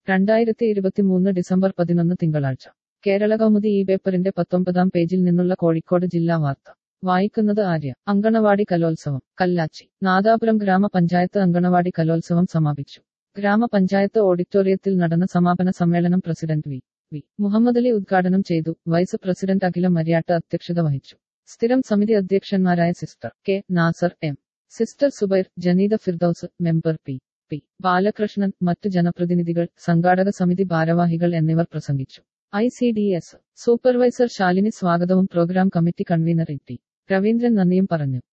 രണ്ടായിരത്തി ഇരുപത്തിമൂന്ന് ഡിസംബർ പതിനൊന്ന് തിങ്കളാഴ്ച കേരള കൗമുദി ഈ പേപ്പറിന്റെ പത്തൊമ്പതാം പേജിൽ നിന്നുള്ള കോഴിക്കോട് ജില്ലാ വാർത്ത വായിക്കുന്നത് ആര്യ അങ്കണവാടി കലോത്സവം കല്ലാച്ചി നാദാപുരം ഗ്രാമപഞ്ചായത്ത് അങ്കണവാടി കലോത്സവം സമാപിച്ചു ഗ്രാമപഞ്ചായത്ത് ഓഡിറ്റോറിയത്തിൽ നടന്ന സമാപന സമ്മേളനം president V V Muhammad Ali ഉദ്ഘാടനം ചെയ്തു വൈസ് പ്രസിഡന്റ് അഖില മര്യാട്ട് അധ്യക്ഷത വഹിച്ചു സ്ഥിരം സമിതി അധ്യക്ഷന്മാരായ sister K Nasar M sister Zubair Janeeda Firdous member P P Balakrishnan മറ്റു ജനപ്രതിനിധികൾ സംഘാടക സമിതി ഭാരവാഹികൾ എന്നിവർ പ്രസംഗിച്ചു I C D S supervisor Shalini സ്വാഗതവും programme committee convener T Raveendran നന്ദിയും പറഞ്ഞു